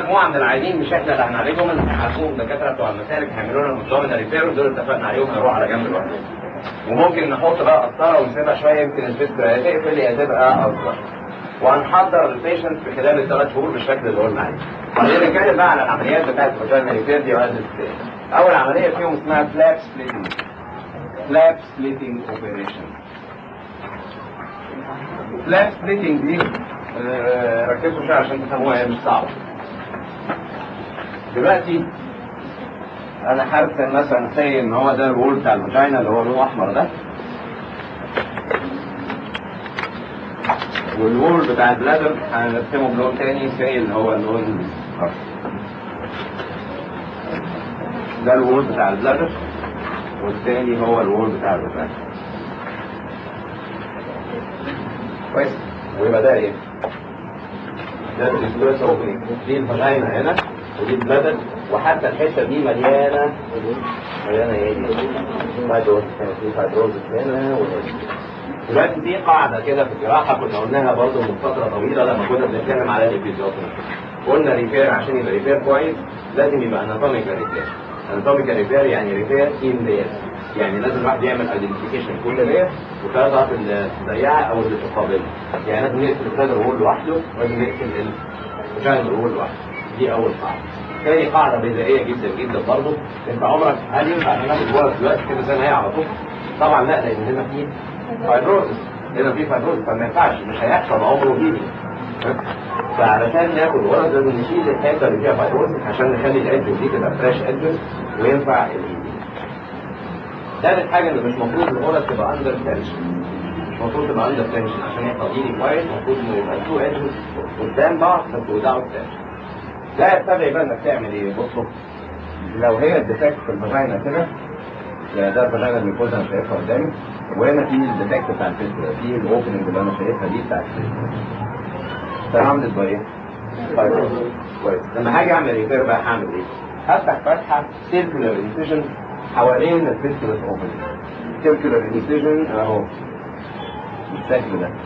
مجموعه من العيانين مش احنا اللي هنعالجهم اللي هيعالجوهم الدكاتره بتوع المسالك هيعملوا لنا مستوى ريفير دول اتفقنا عليهم هيروحوا على جنب لوحدهم وممكن نحط بقى قسطره ونسيبها شويه يمكن الفكره يا تقفل يا تبقى اكبر وهنحضر البيشنت في خلال الثلاث شهور بالشكل اللي قلنا عليه. بعدين نتكلم بقى على العمليات بتاعت الفاجينا ريبير دي وهذا ازاي. اول عمليه فيهم اسمها فلاب سبليتنج. فلاب سبليتنج اوبريشن. فلاب سبليتنج دي آه، ركزوا شويه عشان تفهموها هي مش صعبه. دلوقتي انا هرسم مثلا سي ان هو ده الوول بتاع الفاجينا اللي هو لونه احمر ده والوول بتاع البلادر هنرسمه بلون تاني سي اللي هو اللون الأخضر. ده الوول بتاع البلادر والتاني هو الوول بتاع الفاجينا كويس ويبقى ده ايه؟ ده الاسبريس اوبننج دي الفاجينا هنا ودي البلادر وحتى الحته دي مليانه مليانه ايه دي؟ فايبروز في فايبروز هنا وهنا دلوقتي في قاعده كده في الجراحه كنا قلناها برضه من فتره طويله لما كنا بنتكلم على الابيزيوتومي قلنا ريفير عشان يبقى ريفير كويس لازم يبقى اناتوميكال ريفير اناتوميكال ريفير يعني ريفير ان لاير يعني لازم الواحد يعمل ايدنتيفيكيشن كل لاير وثلاث الضيقه او اللي تقابلها يعني لازم نقفل البلادر وول لوحده ولازم نقفل الفاجينال وول لوحده دي اول قاعده تاني قاعده بدائيه جدا جدا برضه انت عمرك هل ينفع ناخد ورق دلوقتي كده زي ما هي على طول؟ طبعا لا لان هنا في فايبروزس هنا في فايبروزس فما ينفعش مش هيحصل عمره هيلي فعلشان ناخد ورق لازم نشيل الحته اللي فيها فايبروزس عشان نخلي الادج دي تبقى فريش ادج وينفع الهيلي ثالث حاجه اللي مش المفروض الغرز تبقى اندر تنشن مش المفروض تبقى اندر تنشن عشان يحصل هيلي كويس المفروض انه يبقى تو ادجز قدام بعض بس وداوت تنشن لا يستدعي بقى انك تعمل ايه بصوا لو هي الديفكت في الفاجينا كده يعني ده الفاجينا الميكوزا انا شايفها قدامي وهنا في الديفكت بتاع الفيستولا في الاوبننج اللي انا شايفها دي بتاع الفيستولا سراوندد باي ايه؟ فايبروز كويس لما هاجي اعمل ريبير بقى هعمل ايه؟ هفتح فتحه سيركولار انسيجن حوالين الفيستولا اوبننج سيركولار انسيجن اهو بالشكل ده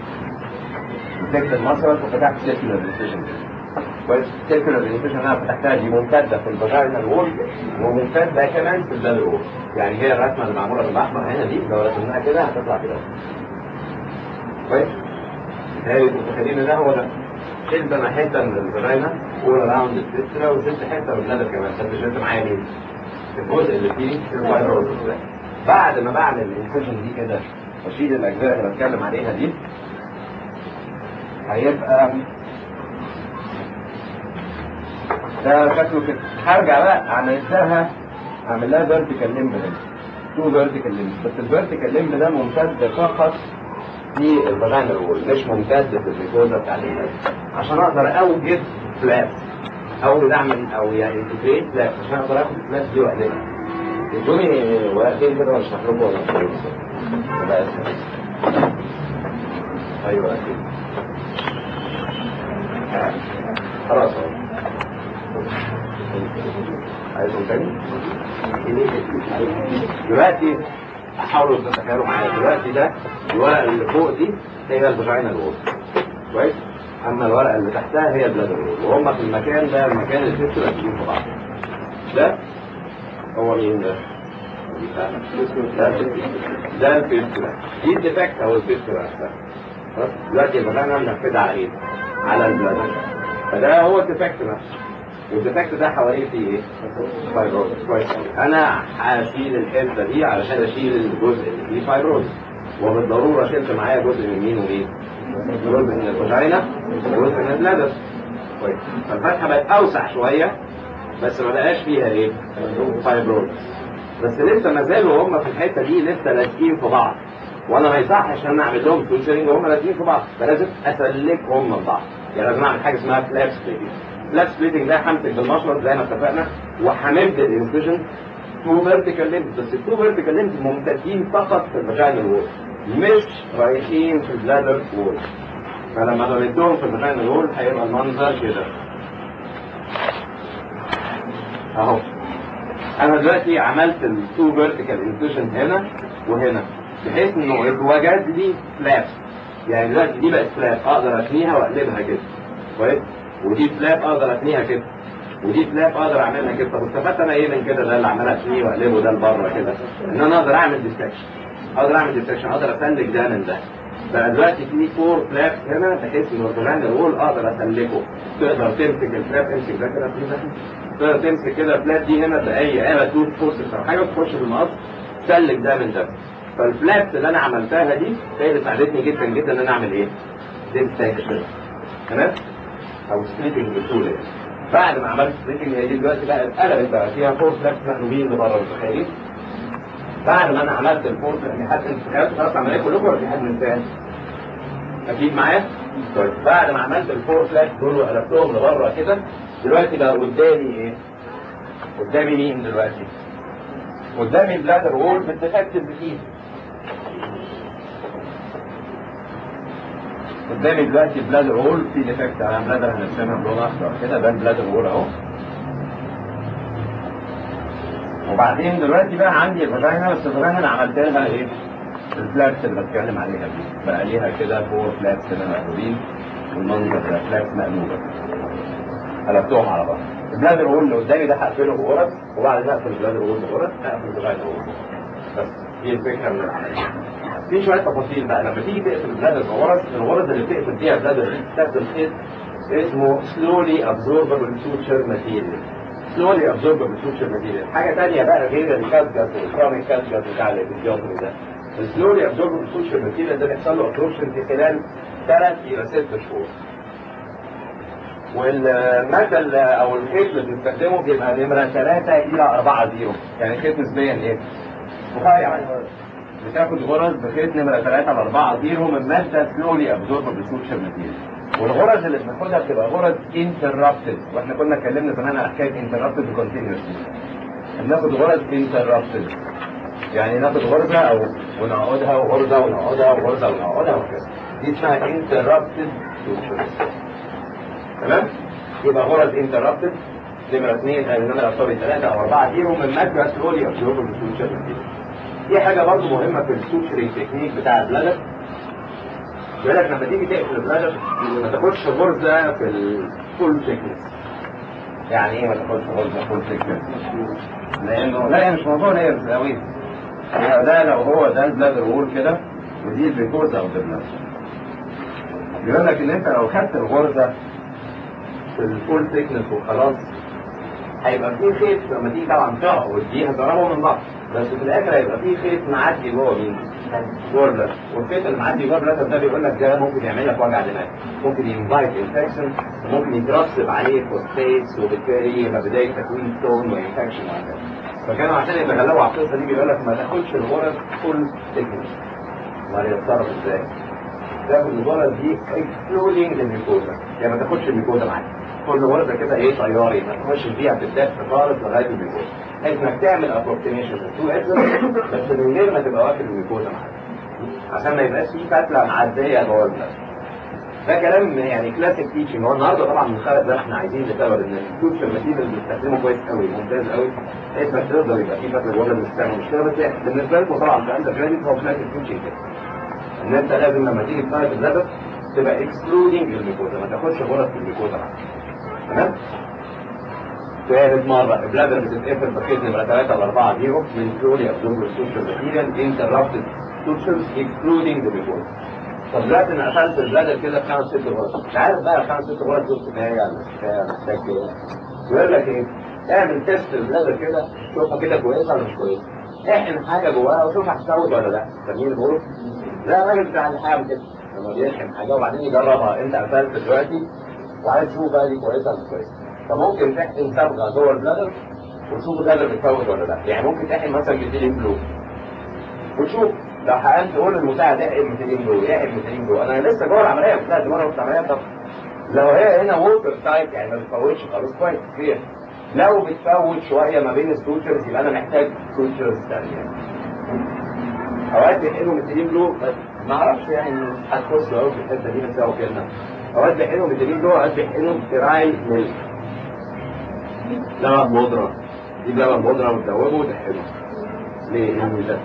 مسكت المسرح وفتحت سيركولار انسيجن كويس سيركولار انفيشن انا فتحتها دي ممتده في الفاجينال وول وممتده كمان في البلاد وول يعني هي الرسمه اللي معموله بالاحمر هنا دي لو رسمناها كده هتطلع كده كويس هي متخيلين ان ده هو ده شلت انا حته من الفاجينا اول راوند الفيسترا وشلت حته من البلاد كمان بس شلت معايا مين؟ الجزء اللي فيه الفايبروز بعد ما بعمل الانفيشن دي كده واشيل الاجزاء اللي بتكلم عليها دي هيبقى ده شكله كده هرجع بقى عملتها اعمل لها فيرتيكال ليمب هنا تو فيرتيكال ليمب بس الفيرتيكال ليمب ده ممتد فقط في الفاجينا وول مش ممتد في الميكوزا بتاع الانسان عشان اقدر اوجد فلاب او اعمل او يعني انتجريت فلاب عشان اقدر اخد الفلاب دي واقلبها ادوني ورقتين كده ولا اشرح لكم ولا ولا اسهل ايوه اكيد خلاص اهو عايزهم تاني دلوقتي حاولوا تتخيلوا معايا دلوقتي ده الورقه اللي فوق دي هي الفاجينا الوول كويس اما الورقه اللي تحتها هي البلاد الوول وهم في المكان ده المكان اللي فيه راكبين في بعض ده هو مين ده؟ ده الفيستولا دي الديفكت او الفيستولا دلوقتي الفاجينا منفذه على ايه؟ على البلاد فده هو الديفكت نفسه والديفكت ده حواليه فيه ايه؟ فايبروز كويس انا هشيل الحته دي علشان اشيل الجزء اللي فيه فايبروز وبالضروره شلت معايا جزء من مين ومين؟ جزء من الفاجينا وجزء من البلادر كويس فالفتحه بقت اوسع شويه بس ما بقاش فيها ايه؟ فايبروز بس لسه ما زالوا هم في الحته دي لسه لازقين في بعض وانا ما يصحش ان انا اعمل لهم سوشيرنج وهم لازقين في بعض فلازم اسلكهم من بعض يعني لازم اعمل حاجه اسمها فلاب سبليتنج فلاب سبليتنج ده همسك بالمشرط زي ما اتفقنا وهمد الانفيجن تو فيرتيكال ليمز بس التو فيرتيكال ليمز ممتدين فقط في الفاجينال وول مش رايحين في البلادر وول فلما بمدهم في الفاجينال وول هيبقى المنظر كده اهو انا دلوقتي عملت التو فيرتيكال انفيجن هنا وهنا بحيث انه اتوجد لي فلاب يعني دلوقتي دي بقت فلاب اقدر اشنيها واقلبها كده كويس ودي فلاب اقدر اتنيها كده ودي فلاب اقدر اعملها كده طب استفدت انا ايه من كده ده اللي عمال اتنيه واقلبه ده لبره كده ان انا اقدر اعمل ديستكشن اقدر اعمل ديستكشن اقدر اسلك ده من ده بقى دلوقتي في فور فلاب هنا بحيث ان الفلان الرول اقدر اسلكه تقدر تمسك الفلاب امسك ده كده في ده تقدر تمسك كده الفلاب دي هنا باي آلة توت فورسز او حاجه تخش في المقص تسلك ده من ده فالفلابس اللي انا عملتها دي هي اللي ساعدتني جدا جدا ان انا اعمل ايه؟ ديستكشن تمام؟ او سبليتنج بسهوله بعد ما عملت سبليتنج هي دي دلوقتي بقى اتقلبت بقى فيها فور فلابس مقلوبين لبره متخيلين؟ بعد ما انا عملت الفور يعني حد انت تخيلتوا خلاص عمليه كلكم ولا في حد من تاني؟ اكيد معايا؟ طيب بعد ما عملت الفور فلابس دول وقلبتهم لبره كده دلوقتي بقى قدامي ايه؟ قدامي مين دلوقتي؟ قدامي البلادر وول بالديفكتيف بتيجي قدامي دلوقتي البلادر وول في ديفكت على بلادر هنرسمها بلون اخضر كده ده البلادر وول اهو وبعدين دلوقتي بقى عندي الفاجينا بس الفاجينا انا عملت لها ايه؟ الفلابس اللي بتكلم عليها دي بقى ليها كده فور فلابس كده مقلوبين والمنظر ده فلابس مقلوبه قلبتهم على بعض البلادر وول اللي قدامي ده هقفله بغرز وبعد كده اقفل البلادر وول بغرز اقفل الفاجينا وول بس دي الفكره من العمليه في شويه تفاصيل بقى لما تيجي تقفل البلادر بغرز الغرز اللي بتقفل فيها البلادر دي بتستخدم خيط اسمه سلولي ابزوربر سوتشر ماتيريال سلولي ابزوربر سوتشر ماتيريال حاجه ثانيه بقى غير الكاتجت والكراميك كاتجت بتاع الفيديوتري ده السلولي ابزوربر سوتشر ماتيريال ده بيحصل له ابزوربشن في خلال ثلاث الى ست شهور والمثل او الخيط اللي بنستخدمه بيبقى نمره 3 الى 4 زيرو يعني خيط نسبيا ايه؟ رفيع بتاخد غرز بخيط نمره 3 ل 4 زيرو من ماده سلولي ابزوربر بسوتشر ماتيريال والغرز اللي بناخدها بتبقى غرز انترابتد واحنا كنا اتكلمنا زمان على حكايه انترابتد وكونتينوس بناخد غرز انترابتد يعني ناخد غرزه او ونقعدها وغرزه ونقعدها وغرزه ونقعدها وكده دي اسمها انترابتد سوتشرز تمام يبقى غرز انترابتد نمره 2 نمره سوري 3 او 4 زيرو من ماده سلولي ابزوربر بسوتشر ماتيريال دي حاجه برضه مهمه في السوتشرنج تكنيك بتاع البلادر يقول لك لما تيجي تقفل البلادر ما تاخدش غرزه في الفول ثيكنس يعني ايه ما تاخدش غرزه فول ثيكنس؟ لانه لا هي مش موضوع لايرز قوي هي ده لو هو ده البلادر وول كده ودي الريكوز او البلادر بيقول لك ان انت لو خدت الغرزه في الفول ثيكنس وخلاص هيبقى في خيط لما تيجي طبعا تقعد دي هتقربوا من بعض بس في الاخر هيبقى في خيط معدي جوه مين؟ جوه البلد والخيط اللي معدي جوه البلد ده بيقول لك ده ممكن يعمل لك وجع دماغ ممكن ينفايت انفكشن ممكن يترسب عليه فوسفيتس وبالتالي يبقى بدايه تكوين ستون وانفكشن وهكذا فكانوا عشان يتغلبوا على القصه دي بيقول لك ما تاخدش الغرز فول ثيكنس امال يتصرف ازاي؟ تاخد الغرز دي اكسكلودنج الميكوزا يعني ما تاخدش الميكوزا معاك كل غرزه كده ايه طياري ما تخش فيها في الدفء خالص لغايه الميكوزا انك تعمل ابروكسيميشن تو بس من غير ما تبقى واخد الميكوزا معاك عشان ما يبقاش في فتله معديه جوه البلد ده كلام يعني كلاسيك تيتشنج هو النهارده طبعا من الخلق ده احنا عايزين نسبب ان الفيوتشر ماتيريال بنستخدمه كويس قوي ممتاز قوي بحيث انك تقدر يبقى في فتله جوه بنستخدمه مش كده بس بالنسبه لكم طبعا في انت كريدت هو كلاسيك تيتشنج كده ان انت لازم لما تيجي تصيد اللبس تبقى اكسكلودنج الميكوزا ما تاخدش غرز في الميكوزا معاك تمام ثالث مرة البلادر بتتقفل بخيط نمرة 3 ل 4 زيرو من سلولي ابزوربر سوشيال ماتيريال انتربتد سوشيالز اكسكلودنج ذا بيفور طب دلوقتي انا قفلت البلادر كده بخمس ست غرز مش عارف بقى خمس ست غرز دول كفايه ولا مش كفايه ولا محتاج كده يقول لك ايه اعمل تيست البلادر كده شوفها كده كويسه ولا مش كويسه احقن حاجه جواها وشوف هتسود ولا لا فاهمين بقول لا الراجل بتاع اللحام كده لما بيلحم حاجه وبعدين يجربها انت قفلت دلوقتي وعايز تشوف بقى دي كويسه ولا مش كويسه فممكن تحقن صبغه جوه البلادر وتشوف البلادر بتفوت ولا لا يعني ممكن تحقن مثلا ميثيلين بلو وتشوف لو حقنت تقول للمساعد احقن ميثيلين بلو يحقن ميثيلين بلو انا لسه جوه العمليه مش لازم انا في العمليه طب لو هي هنا ووتر تايب يعني ما بتفوتش خلاص كويس كتير لو بتفوت شويه ما بين السوتشرز يبقى انا محتاج سوتشرز ثانيه اوقات بيحقنوا ميثيلين بلو بس ما اعرفش يعني هتخش قوي في الحته دي بس هو كده اوقات بيحقنوا ميثيلين بلو اوقات بيحقنوا ستيرايل ميلك لبن بودرة دي لبن بودرة وتدوبه وتحقنه ليه؟ لأن ده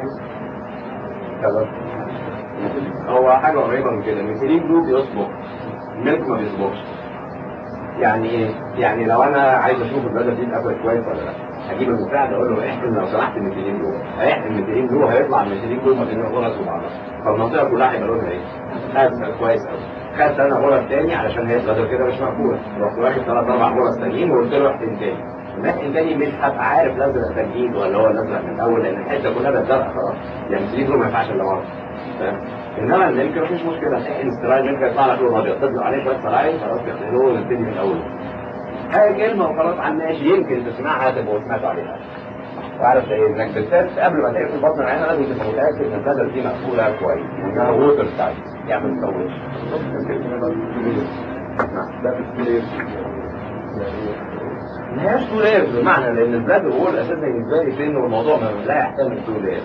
سبب هو حاجة قريبة من كده الميثيلين بلو بيصبغ الميلك ما بيصبغش يعني ايه؟ يعني لو انا عايز اشوف البلد دي اتقفلت كويس ولا لا هجيب المساعد اقول له احقن لو سمحت الميثيلين جوه هيحقن الميثيلين جوه هيطلع الميثيلين جوه ما بين الغرز وبعضها فالمنطقه كلها هيبقى لونها ايه؟ ازرق كويس قوي خدت انا غرز تاني علشان هي الغدر كده مش مقفوله رحت واخد ثلاث اربع غرز تانيين وقلت له احقن تاني المحقن تاني مش هبقى عارف الازرق ده جديد ولا هو الازرق من الاول لان الحته كلها بقت زرقاء خلاص يعني الميثيلين جوه ما ينفعش الا مره فاهم؟ انما الملك مفيش مشكله تحقن استرايل ممكن يطلع لك لون ابيض تطلع عليه شويه سرايل خلاص تغسله ونبتدي من الاول هاي كلمة وخلاص على الماشي يمكن تسمعها تبقوا سمعتوا عليها وعارف ايه انك بالذات قبل ما تقفل بطن العين لازم تبقى متاكد ان البدل دي مقفوله كويس وانها ووتر سايد يعني ما تطولش ما هياش تو لايرز بمعنى لان البلاد هو الاساس بالنسبه لي فين والموضوع ما لا يحتمل تو لايرز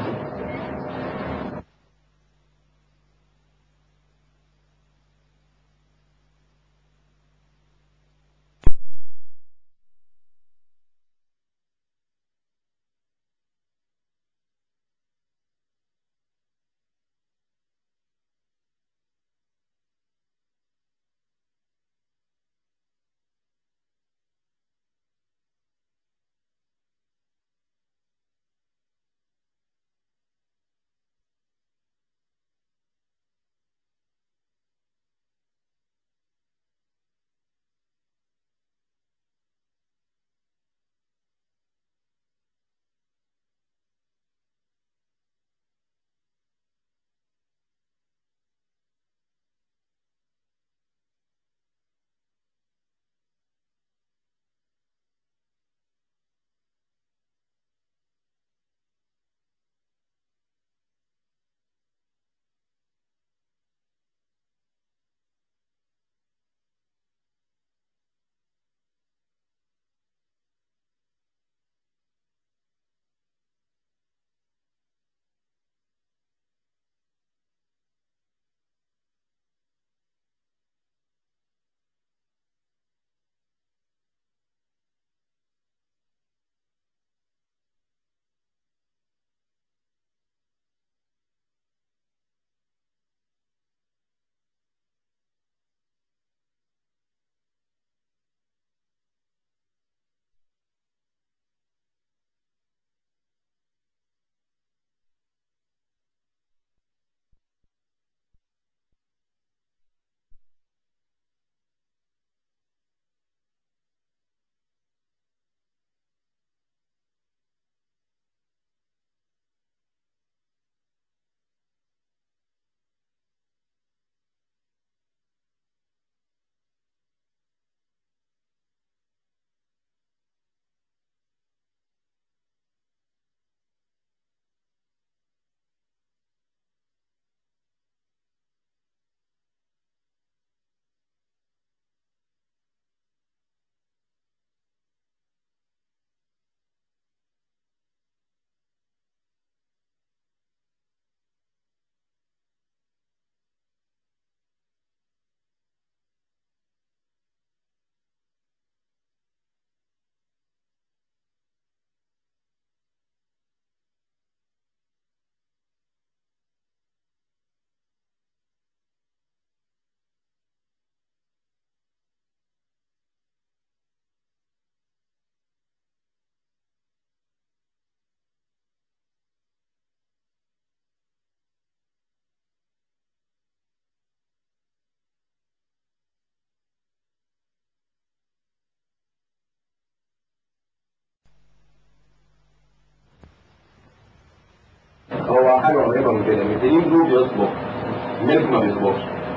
هو حاجة قريبة من كده الميثيلين جروب بيصبغ ملك ما بيصبغش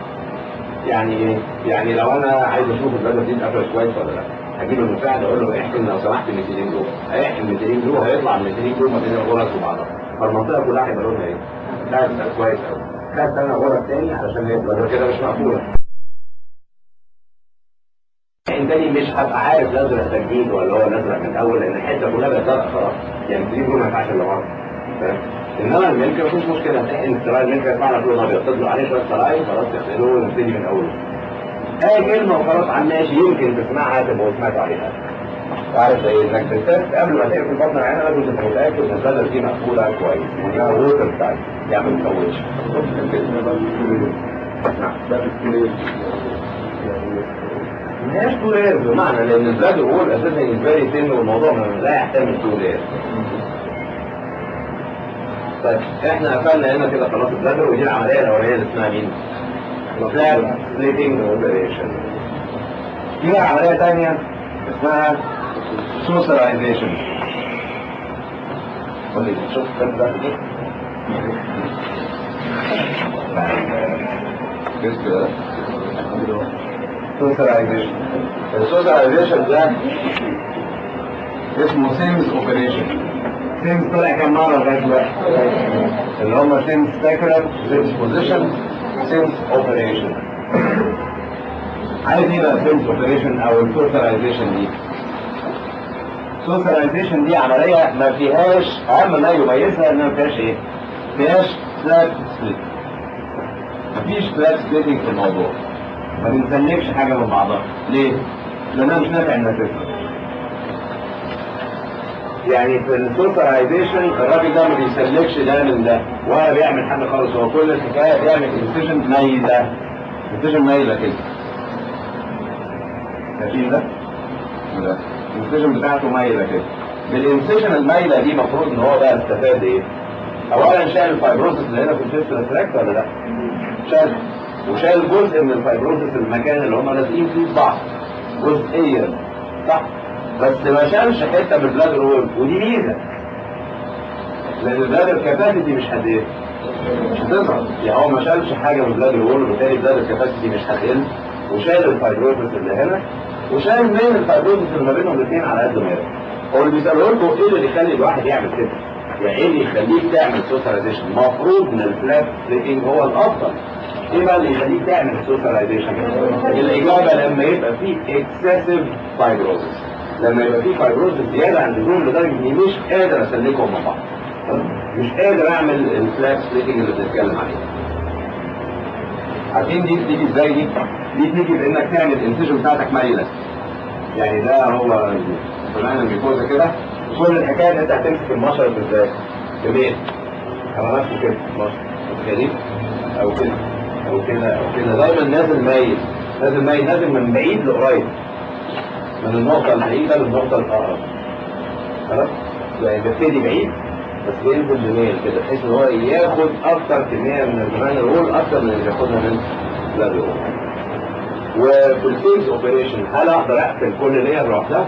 يعني ايه؟ يعني لو انا عايز اشوف البلد دي اتقفلت كويس ولا لا هجيب المساعد اقول له احقن لو سمحت الميثيلين جوه هيحقن الميثيلين جوه هيطلع الميثيلين جوه ما بين الغرز وبعضها فالمنطقة كلها هيبقى لونها ايه؟ ازرق كويس قوي خدت انا غرز تاني علشان هي الغرز كده مش مقفولة تاني مش هبقى عارف الازرق ده جديد ولا هو الازرق من الاول لان الحته كلها بقت زرقاء خلاص يعني الميثيلين جوه ما ينفعش الا مره فاهم؟ انما الملك مفيش مشكله تحقن السرايل الملك يطلع لك لون ابيض تطلع عليه شويه سرايل خلاص تغسله ونبتدي من اول اي كلمه وخلاص على الماشي يمكن تسمعها تبقوا سمعتوا عليها وعارف ايه انك بالذات قبل ما تقفل بطن العين لازم تبقى متاكد ان البلد دي مقفوله كويس وانها ووتر سايد يعني ما تطولش ما هياش تو لايرز بمعنى لان البلاد وول اساسا بالنسبه سن والموضوع لا يحتمل تو لايرز طيب احنا قفلنا هنا كده خلاص البلادر ودي العمليه الاولانيه اللي اسمها مين؟ فلاب سليتنج اوبريشن في بقى عمليه ثانيه اسمها سوسرايزيشن قول لي شوف كده ده ايه؟ كده سوسرايزيشن السوسرايزيشن ده اسمه سيمز اوبريشن سيمز طلع كام مره لغايه دلوقتي اللي هم سيمز ساكرال سيمز بوزيشن سيمز اوبريشن عايز ايه بقى سيمز اوبريشن او السوسرايزيشن دي السوسرايزيشن دي عمليه ما فيهاش اهم ما يميزها انها ما فيهاش ايه؟ ما فيهاش فلات سبليت مفيش فلات سبليتنج في الموضوع ما بنسلكش حاجه من بعضها ليه؟ لانها مش نافع انها تفهم يعني في السوبرايزيشن الراجل ده ما بيسلكش ده من ده ولا بيعمل حاجه خالص هو كل الحكايه بيعمل انسيشن مايله انسيشن مايله كده شايفين ده؟ ده الانسيشن بتاعته مايله كده بالانسيشن المايله دي المفروض ان هو بقى استفاد ايه؟ اولا شال الفايبروسس اللي هنا في الفيستولا تراكت ولا لا؟ شال وشال جزء من الفايبروسس المكان اللي هم لازقين فيه في بعض جزئيا صح؟ بس ما شالش حته من البلاد رول ودي ميزه لان البلاد الكباسيتي مش قد ايه؟ مش هتظهر يعني هو ما شالش حاجه من البلاد رول وبالتالي البلاد الكباسيتي مش هتقل وشال الفايبروسس اللي هنا وشال من الفايبروسس اللي ما بينهم الاثنين على قد ما يقدر هو اللي بيسأله لكم ايه اللي يخلي الواحد يعمل كده؟ يعني ايه اللي يخليك تعمل سوسياليزيشن؟ المفروض ان الفلات سليبنج هو الافضل ايه بقى اللي يخليك تعمل سوسياليزيشن؟ الاجابه لما يبقى في اكسسيف فايبروسس لما يبقى في فايبروز زياده عن اللزوم لدرجه اني مش قادر اسلكهم مع بعض مش قادر اعمل الفلاك سبليتنج اللي بنتكلم عليه عارفين دي بتيجي ازاي دي؟ دي تيجي بانك تعمل الانسيجن بتاعتك مايله يعني ده هو سمعنا الميكوزا كده كل الحكايه ان انت هتمسك المشرط ازاي؟ بميل على نفسه كده مشرط متخيلين؟ او كده او كده او كده دايما نازل مايل نازل مايل نازل من بعيد لقريب من النقطة البعيدة للنقطة الأقرب خلاص؟ يعني بيبتدي بعيد بس بينزل بميل كده بحيث ان هو ياخد اكتر كمية من الجمان الرول اكتر من اللي بياخدها من بلاد الرول وفي الفيز اوبريشن هل اقدر اقفل كل لير لوحدها؟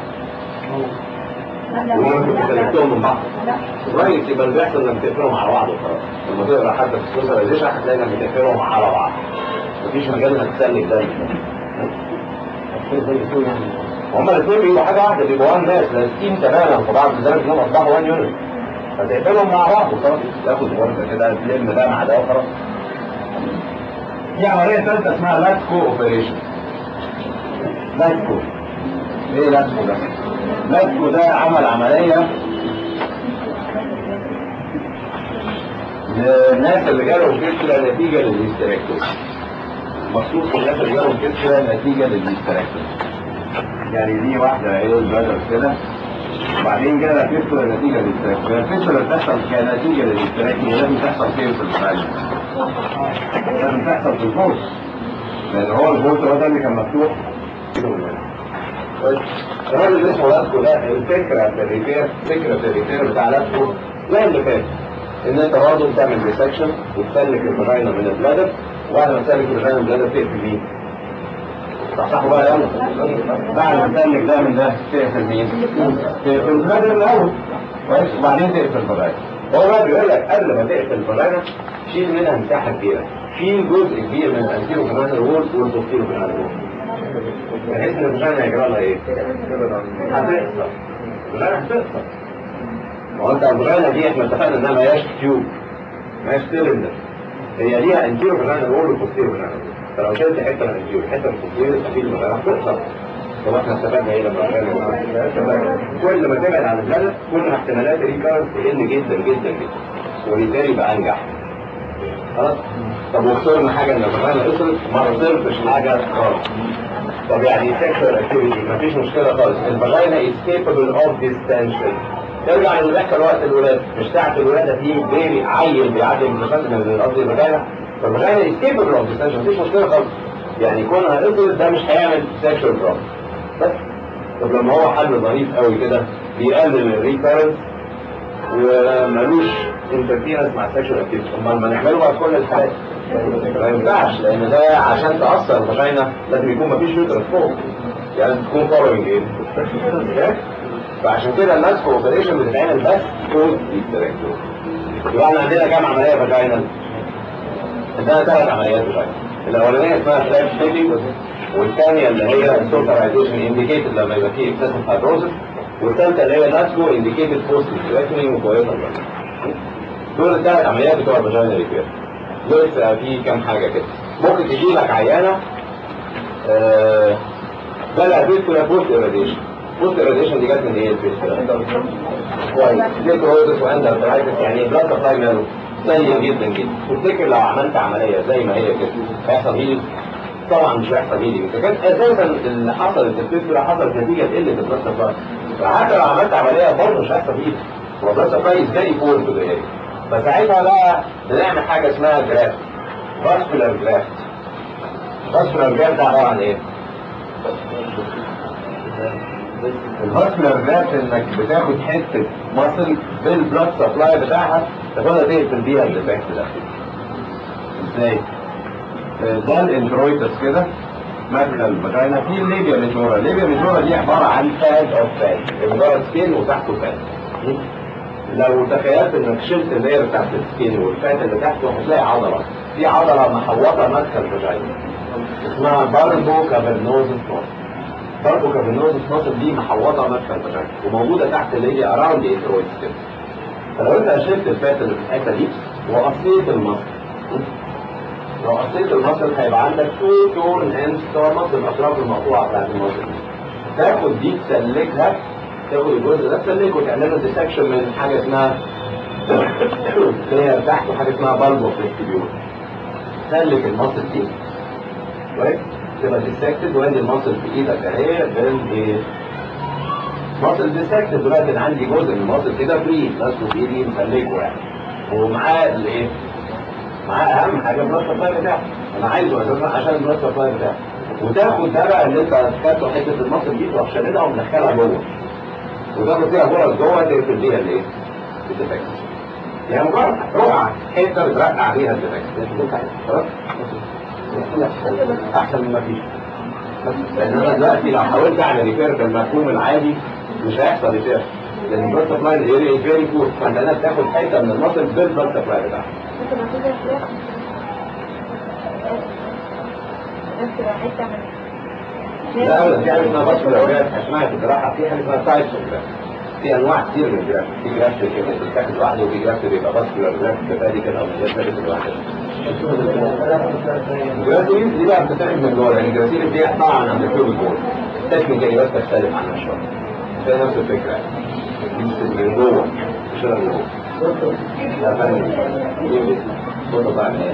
وممكن تسلكتهم من بعض كويس يبقى اللي بيحصل لما تقفلهم على بعض وخلاص لما تقرا حتى في السوشياليزيشن هتلاقي لما تقفلهم على بعض مفيش مجال انك تسلك ده هما الاثنين بيبقوا حاجه واحده بيبقوا وان ناس لازقين تماما في بعض لدرجه انهم اصبحوا وان يونت فتقفلهم مع بعض وخلاص تاخد ورده كده تلم ده مع ده وخلاص في عمليه ثالثه اسمها لاتكو اوبريشن لاتكو ايه لاتكو ده؟ لاتكو ده عمل عمليه للناس اللي جالهم كسرة نتيجة للهيستريكتومي مخصوص الناس اللي جالهم كسرة نتيجة للهيستريكتومي يعني دي واحدة ايه البدر كده وبعدين جالها كسرة نتيجة للهيستريكتومي الكسرة اللي بتحصل كنتيجة للهيستريكتومي لازم تحصل فين في الفراج لازم تحصل في البوس لان هو البوس هو ده اللي كان مفتوح كده من هنا. الراجل اللي اسمه لاسكو ده الفكرة في الريبير فكرة في الريبير بتاع لاسكو زي اللي فات ان انت برضه بتعمل ريسكشن وتسلك الفراينة من البلادر وبعد ما تسلك الفراينة من البلادر تقفل مين؟ صحصحوا بقى يلا بعد ما تسلك ده من ده تقفل مين؟ تقفل البلادر الاول كويس وبعدين تقفل الفراينة هو بقى بيقول لك قبل ما تقفل الفراينة شيل منها مساحة كبيرة شيل جزء كبير من الانتيرو فراينة وول والبوستيرو فراينة وول بحيث ان الفراينة هيجرى لها ايه؟ هتقصر الفراينة هتقصر ما هو انت الفراينة دي احنا اتفقنا انها ما هياش تيوب ما هياش سيلندر هي ليها انتيرو فراينة وول وبوستيرو فراينة وول فلو شلت حته من الانتيرو حته من البوستيرو تفيد الفراينة هتقصر طب احنا استفدنا ايه لما الفراينة كل ما تبعد عن البلد كل ما احتمالات الريكارنس تقل جدا جدا جدا وبالتالي يبقى انجح خلاص طب وخسرنا حاجه ان الفراينة قصرت ما خسرتش حاجه خالص طب يعني سيكشوال اكتيفيتي مفيش مشكله خالص الفاجينا از كيبل اوف ديستنشن ترجع للي بيحصل وقت الولاده مش ساعه الولاده في بيبي عيل بيعدي من قصدي الفاجينا فالفاجينا از كيبل اوف ديستنشن مفيش مشكله خالص يعني كونها افرض ده مش هيعمل سيكشوال بروبلم بس طب لما هو حل ظريف قوي كده بيقلل الريكارنس وملوش انترفيرنس مع السيكشوال اكتيفيتي امال ما نعمله بقى في كل الحالات ما ينفعش لان ده عشان تاثر الفاجينا لازم يكون مفيش يوترس فوق يعني تكون فولوينج ايه فعشان كده الناس كوبريشن بتتعمل بس فوق الدايركتور يبقى احنا عندنا كام عمليه فاجينا عندنا ثلاث عمليات فاجينا الاولانيه اسمها فلاش ستيبنج والثانيه اللي هي سوبرايزيشن انديكيتد لما يبقى فيه اكسسيف فايبروزس والثالثه اللي هي لاسكو انديكيتد بوست ستريتنينج وكويسه دول الثلاث عمليات بتوع الفاجينا ريبير لسه في كام حاجه كده ممكن تجي لك عيانه آه بلا فيسكولا بوست ايراديشن بوست ايراديشن دي جت من ايه الفيسكولا؟ كويس نيكروزس واندرترايتس يعني بلاد سبلاي ماله سيء جدا جدا تفتكر لو عملت عمليه زي ما هي كده هيحصل هيلينج طبعا مش هيحصل هيلينج اذا كان اساسا اللي حصل في الفيسكولا حصلت نتيجه قله البلاد سبلاي فحتى لو عملت عمليه برضه مش هيحصل هيلينج هو البلاد سبلاي ازاي يكون في الاريا فساعتها بقى بنعمل حاجه اسمها جرافت فاسكولار جرافت فاسكولار جرافت ده عباره عن ايه؟ الفاسكولار جرافت انك بتاخد حته مصل بالبلاد سبلاي بتاعها تاخدها تقفل بيها الديفكت ده ازاي؟ ده الانترويتس كده مدخل الفاجينا في الليبيا ميجورا الليبيا ميجورا دي عباره عن فاد اوف فاد مجرد سكين وتحته فاد لو تخيلت انك شلت اللير بتاعت السكين والفات اللي تحته هتلاقي عضله في عضله محوطه مدخل الفاجينا اسمها باربو كافرنوزس نوصل باربو كافرنوزس نوصل دي محوطه مدخل الفاجينا وموجوده تحت اللي هي اراوند ايثرويدز كده فلو انت شلت الفات اللي في الحته دي وقصيت المصل لو قصيت المصل هيبقى عندك تو تون اند ستار مصل الاطراف المقطوعه بتاعت المصل تاخد دي تسلكها تاخد الجزء ده تسلكه وتعمل له ديسكشن من حاجه اسمها اللي هي تحت حاجه اسمها بالبو فليكتيبيول سلك المصل دي كويس تبقى ديسكتد وادي المصل في ايدك اهي بالايه مصل ديسكتد دلوقتي انا عندي جزء من المصل كده فري ماسكه في ايدي مسلكه يعني ومعاه الايه معاه اهم حاجه البلاد سبلاي بتاعه انا عايزه اساسا عشان البلاد سبلاي بتاعه وتاخد ده بقى اللي انت خدته حته المصل دي تروح شاددها ومدخلها جوه وتاخد فيها جوه جوه تقفل بيها الايه؟ الديفكت يعني مجرد رقعه حته بترقع بيها الديفكت خلاص؟ احسن من ما فيش لان انا دلوقتي لو حاولت اعمل ريبير بالمفهوم العادي مش هيحصل ريبير لان البلاد سبلاي اريا فيري بور فانت انا بتاخد حته من المصل بالبلاد سبلاي بتاعها لا ابدا في حاجه اسمها بصر الاولاد اسمها في الجراحه في حاجه اسمها سايد في انواع كتير من الجراف في جراف كده بتتاخد لوحده وفي جراف بيبقى بصر الاولاد كفادي كده او من غير ثابت لوحده الجراسيل دي بقى بتتاخد من جوه يعني الجراسيل دي طبعا عند الكيوب جوه تكنيكالي بس تختلف عنها شويه هي نفس الفكره من جوه مش من جوه لا فاهم صوته بقى من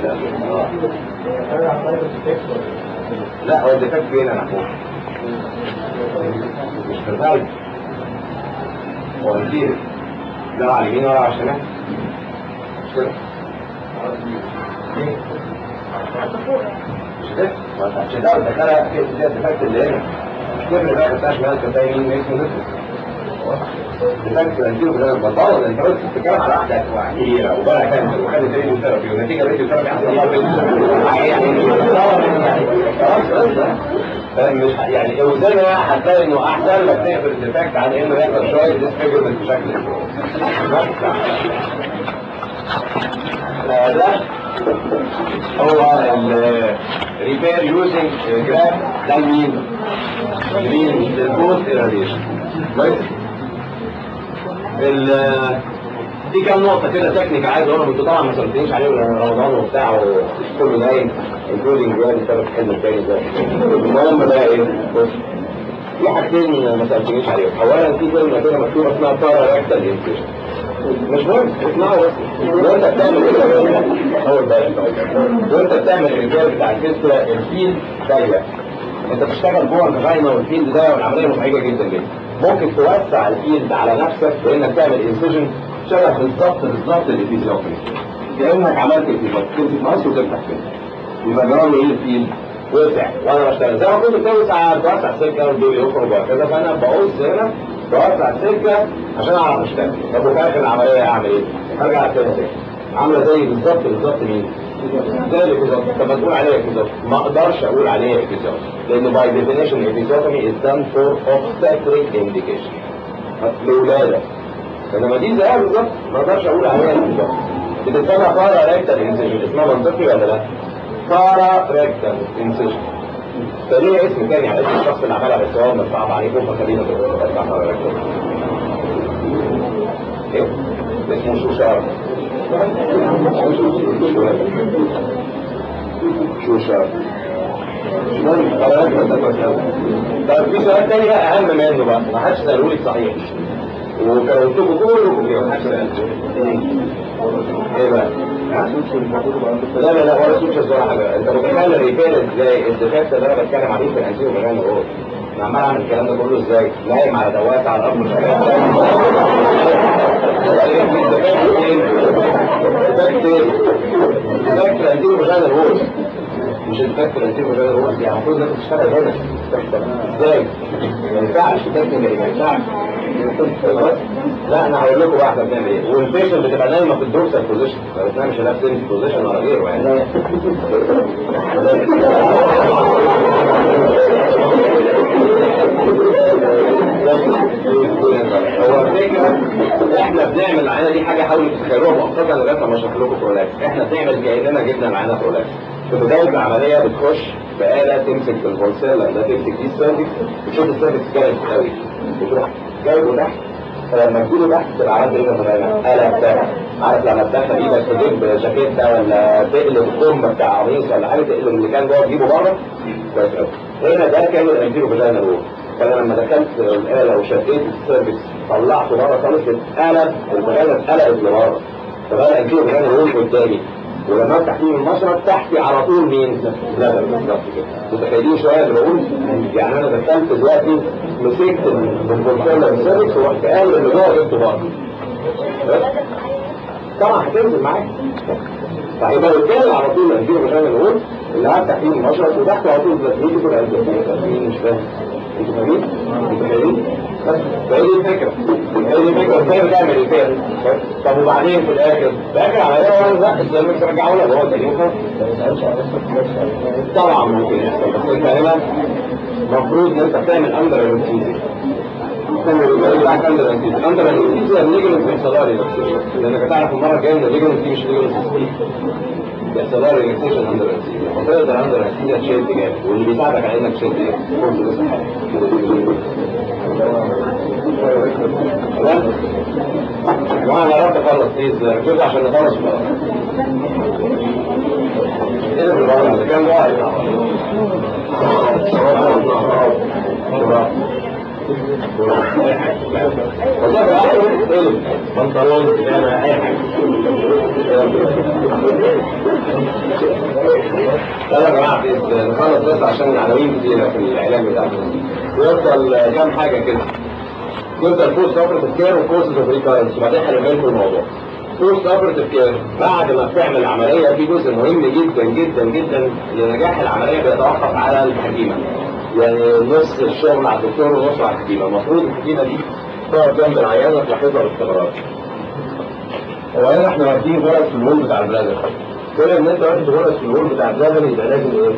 لا هو الديفكت فين انا فوق مش في الغالب هو الكير لا على اليمين ولا على الشمال مش كده مش كده مش ده الدكاتره في الديفكت اللي هنا الكبر ده بتاع شمال كده يمين اسمه نفسه ديفكت الانتيرو ده بطاله انت بس بتتكلم على واحده كبيره وبقى كانسر وخدت ريديو ثيرابي والنتيجه ريديو ثيرابي مش يعني وزنها هتلاقي انه احسن لك تقفل الديفكت عن انه يحصل شويه ديسفيجرمنت بشكل ده هو الريبير يوزنج جراف ده مين؟ مين؟ البوست ايراديشن كويس؟ في كام نقطة كده تكنيك عايز اقولهم انتوا طبعا ما سالتنيش عليهم لان رمضان وبتاع وكله نايم انكلودنج يعني بسبب الحلم التاني ده المهم بقى ايه؟ بص في حاجتين ما سالتنيش عليهم اولا في كلمة كده مكتوبة اسمها بارا ريكتال انفيشن مش مهم اسمعوا بس وانت بتعمل اول بقى وانت بتعمل الرجال بتاع الفيستولا الفيل ضيق انت بتشتغل جوه الفاجينا والفيلد ده والعمليه مزعجه جدا جدا ممكن توسع الفيلد على نفسك بانك تعمل انسجن شبه بالظبط بالظبط الافيزيوتومي كانك عملت افيزيوتومي تمسك مقص وتفتح كده يبقى جرام ايه الفيلد وسع وانا بشتغل زي ما كنت بتوسع بتوسع السكه والبيبي يخرج وهكذا فانا بقص هنا بوسع السكه عشان اعرف اشتغل طب وفي اخر العمليه اعمل ايه؟ ارجع تاني عامله زي بالظبط بالظبط مين؟ زي الابيزود طب ما تقول عليها ابيزود ما اقدرش اقول عليها ابيزود لانه باي ديفينيشن الابيزوتومي از دان فور obstetric انديكيشن لولاده انما دي زيها بالظبط ما اقدرش اقول عليها ابيزود بتتسمى فارا ريكتال انسيجن اسمها منطقي ولا لا؟ فارا ريكتال انسيجن فليه اسم تاني على اسم الشخص اللي عملها بس هو مش صعب عليكم فخلينا نقول بتاع فارا ريكتال ايه؟ اسمه شوشار شوشار طيب في سؤال تاني بقى اهم منه بقى ما حدش سألوه لي صحيح وكروتكم كلكم كده ما حدش سأل ايه بقى؟ لا لا لا ولا سوتشرز ولا حاجه انت متخيل الريفيل ازاي الديفكت اللي انا بتكلم عليه في الانسيو مجال اهو انا عمال اعمل الكلام ده كله ازاي؟ نايم على دواسه على الارض مش الديفكت الانسيو مجال الهوش مش الديفكت الانسيو مجال الهوش يعني المفروض انك تشتغل هنا ازاي؟ ما ينفعش تكنيكالي ما ينفعش لا انا هقول لكم بقى احنا بنعمل ايه والبيشنت بتبقى نايمه في الدورسال بوزيشن ما بتنامش لا في بوزيشن ولا غيره يعني هو الفكره احنا بنعمل العينه دي حاجه حاولوا تتخيلوها مؤقتا لغايه ما اشرح لكم برولكس احنا بنعمل كاننا جبنا العينه برولكس في بدايه العمليه بتخش بآلة تمسك في البورسيلا ده تمسك دي السيرفكس وتشوف السيرفكس جاي قوي وتروح جايبه تحت فلما تجيبه تحت تبقى عارف ايه مثلا آلة بتاعها عارف لما تدخل ايدك تجيب جاكيته ولا تقلب الكم بتاع قميص ولا حاجه تقلب اللي كان جوه تجيبه بره كويس قوي هنا ده كان الانتيرو فاجينا هو فانا لما دخلت الآلة وشديت السيرفكس طلعته بره خالص اتقلب الفاجينا اتقلبت لبره فبقى الانتيرو فاجينا هو قدامي ولما افتح فيه المشرب تحتي على طول مين؟ لا لا بالظبط كده متخيلين شويه اللي بقول يعني انا دخلت دلوقتي مسكت البورسيلا السيرفكس ورحت قال اللي جوه جبته بره طبعا هتنزل معاك فهيبقى قدامي على طول انجيل مكان الغول اللي هفتح فيه المشرب وتحته على طول بلازميتي كل قد مش فاهم انتوا فاهمين؟ انتوا فاهمين؟ بس فهي دي الفكره هي دي الفكره ازاي بتعمل الفكره طب وبعدين في الاخر في اخر عمليه وانا لا السيرفكس رجعه لك هو تاني طبعا ممكن يحصل بس انت هنا المفروض ان انت تعمل اندر انستيزيا اندر انستيزيا اندر انستيزيا الليجمنت بيحصل لها ريلاكسيشن لانك هتعرف المره الجايه ان الليجمنت دي مش ليجمنت بيحصل لها ريلاكسيشن اندر انستيزيا فتقدر اندر انستيزيا تشد جامد واللي بيساعدك على انك تشد ايه؟ تمام؟ يا جماعه انا قربت اخلص بليز ركزوا عشان نخلص بقى ايه اللي بالغلط ده كان واحد والله بالعكس بنطلون انا اي حاجه يلا يا جماعه نخلص بس عشان العناوين كتيره في العلاج بتاعنا يفضل كام حاجه كده يفضل بوست اوبرتيف كير وكورسز اوف ريكارنس وبعدين هنعمل لكم الموضوع بوست اوبرتيف كير بعد ما بتعمل العمليه في جزء مهم جدا جدا جدا لنجاح العمليه بيتوقف على الحكيمه يعني نص الشغل على الدكتور ونص على الحكيمه المفروض الحكيمه دي تقعد جنب العيانه تلاحظها باستمرار هو هنا احنا واخدين غرز في الهول بتاع البلازر كل ان انت واخد غرز في الهول بتاع البلازر يبقى لازم ايه؟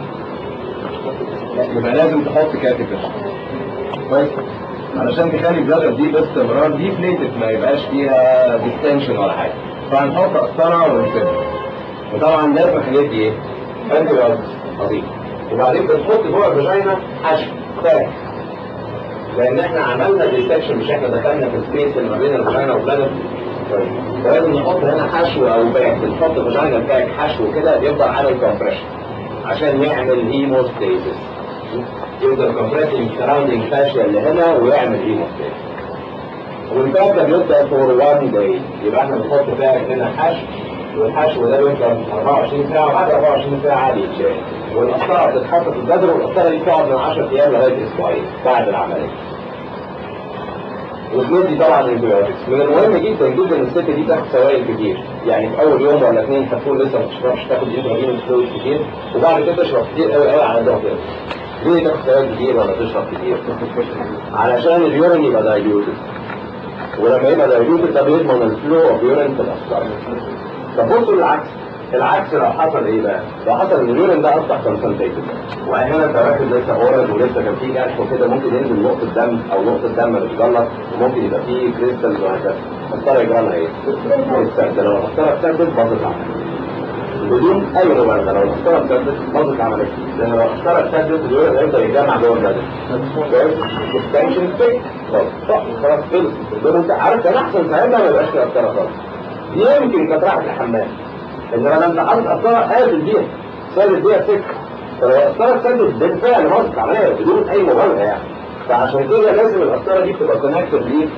يبقى لازم تحط كاتيتر كويس علشان تخلي البلازر دي باستمرار دي بليتد ما يبقاش فيها ديستنشن ولا حاجه فهنحط قسطره ونسيبها وطبعا لازم الحاجات دي ايه؟ انتي عظيم وبعدين بنحط جوه الفاجينا حشو فاك لان احنا عملنا ديستكشن مش احنا دخلنا في السبيس اللي ما بين الفاجينا والبلادر فلازم نحط هنا حشو او باك بنحط فاجينا باك حشو كده يفضل على الكمبريشن عشان يعمل هيموستاسيس يفضل كومبريسنج سراوندينج فاشيا اللي هنا ويعمل هيموستاسيس والباك ده بيبدا فور 1 داي يبقى احنا بنحط باك هنا حشو والحشو ده بيفضل 24 ساعه وبعد 24 ساعه عادي يتشال والقسطره بتتحط في الجدر والقسطره دي تقعد من 10 ايام لغايه اسبوعين بعد العمليه وبندي طبعا انتبيوتكس من المهم جدا جدا ان الست دي تاخد سوائل كتير يعني في اول يوم ولا اثنين هتكون لسه ما بتشربش تاخد انترافينوس فلويد كتير وبعد كده تشرب كتير قوي قوي على قدها كده ليه تاخد سوائل كتير ولا تشرب كتير؟ علشان اليورين يبقى دايليوتد ولما يبقى دايليوتد ده بيضمن الفلو اوف يورين في الاسطار طب بصوا للعكس العكس لو حصل ايه بقى؟ لو حصل ان اليورين ده اصبح كونسنتريتد وهنا انت واخد لسه اورد ولسه كان فيه جرح وكده ممكن ينزل نقطه دم او نقطه دم بتتجلط وممكن يبقى فيه كريستالز وهكذا القسطره يجرى لها ايه؟ السد لو القسطره اتسدت باظت العمليه بدون اي مبالغه لو القسطره اتسدت باظت العمليه لان لو القسطره اتسدت اليورين هيفضل يتجمع جوه البدن كويس؟ اكستنشن فيك خلاص خلاص خلص دول انت عارف كان احسن ساعتها ما يبقاش فيه قسطره خالص يمكن كانت راحت الحمام انما لما حاطط قسطره قابل بيها سادت بيها سكه فلو القسطره اتسدت بالفعل باظت العمليه بدون اي مبالغه يعني فعشان كده لازم القسطره دي تبقى كونكتد ل